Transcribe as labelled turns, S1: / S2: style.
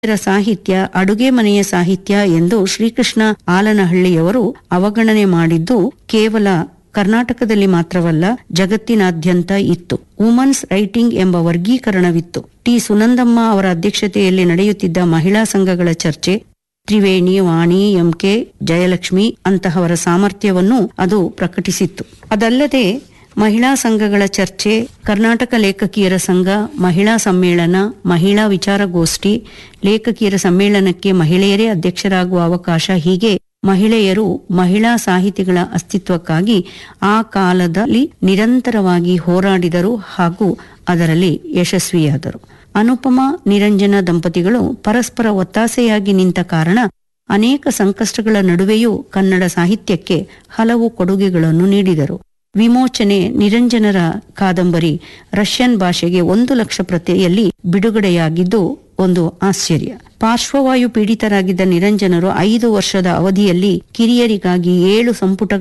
S1: ರ ಸಾಹಿತ್ಯ ಅಡುಗೆ ಮನೆಯ ಸಾಹಿತ್ಯ ಎಂದು ಶ್ರೀಕೃಷ್ಣ ಆಲನಹಳ್ಳಿಯವರು ಅವಗಣನೆ ಮಾಡಿದ್ದು ಕೇವಲ ಕರ್ನಾಟಕದಲ್ಲಿ ಮಾತ್ರವಲ್ಲ ಜಗತ್ತಿನಾದ್ಯಂತ ಇತ್ತು ವುಮನ್ಸ್ ರೈಟಿಂಗ್ ಎಂಬ ವರ್ಗೀಕರಣವಿತ್ತು ಟಿ ಸುನಂದಮ್ಮ ಅವರ ಅಧ್ಯಕ್ಷತೆಯಲ್ಲಿ ನಡೆಯುತ್ತಿದ್ದ ಮಹಿಳಾ ಸಂಘಗಳ ಚರ್ಚೆ ತ್ರಿವೇಣಿ ವಾಣಿ ಎಂಕೆ ಜಯಲಕ್ಷ್ಮಿ ಅಂತಹವರ ಸಾಮರ್ಥ್ಯವನ್ನು ಅದು ಪ್ರಕಟಿಸಿತ್ತು ಅದಲ್ಲದೆ ಮಹಿಳಾ ಸಂಘಗಳ ಚರ್ಚೆ ಕರ್ನಾಟಕ ಲೇಖಕಿಯರ ಸಂಘ ಮಹಿಳಾ ಸಮ್ಮೇಳನ ಮಹಿಳಾ ವಿಚಾರಗೋಷ್ಠಿ ಲೇಖಕಿಯರ ಸಮ್ಮೇಳನಕ್ಕೆ ಮಹಿಳೆಯರೇ ಅಧ್ಯಕ್ಷರಾಗುವ ಅವಕಾಶ ಹೀಗೆ ಮಹಿಳೆಯರು ಮಹಿಳಾ ಸಾಹಿತಿಗಳ ಅಸ್ತಿತ್ವಕ್ಕಾಗಿ ಆ ಕಾಲದಲ್ಲಿ ನಿರಂತರವಾಗಿ ಹೋರಾಡಿದರು ಹಾಗೂ ಅದರಲ್ಲಿ ಯಶಸ್ವಿಯಾದರು ಅನುಪಮ ನಿರಂಜನ ದಂಪತಿಗಳು ಪರಸ್ಪರ ಒತ್ತಾಸೆಯಾಗಿ ನಿಂತ ಕಾರಣ ಅನೇಕ ಸಂಕಷ್ಟಗಳ ನಡುವೆಯೂ ಕನ್ನಡ ಸಾಹಿತ್ಯಕ್ಕೆ ಹಲವು ಕೊಡುಗೆಗಳನ್ನು ನೀಡಿದರು ವಿಮೋಚನೆ ನಿರಂಜನರ ಕಾದಂಬರಿ ರಷ್ಯನ್ ಭಾಷೆಗೆ ಒಂದು ಲಕ್ಷ ಪ್ರತಿಯಲ್ಲಿ ಬಿಡುಗಡೆಯಾಗಿದ್ದು ಒಂದು ಆಶ್ಚರ್ಯ ಪಾರ್ಶ್ವವಾಯು ಪೀಡಿತರಾಗಿದ್ದ ನಿರಂಜನರು ಐದು ವರ್ಷದ ಅವಧಿಯಲ್ಲಿ ಕಿರಿಯರಿಗಾಗಿ ಏಳು ಸಂಪುಟ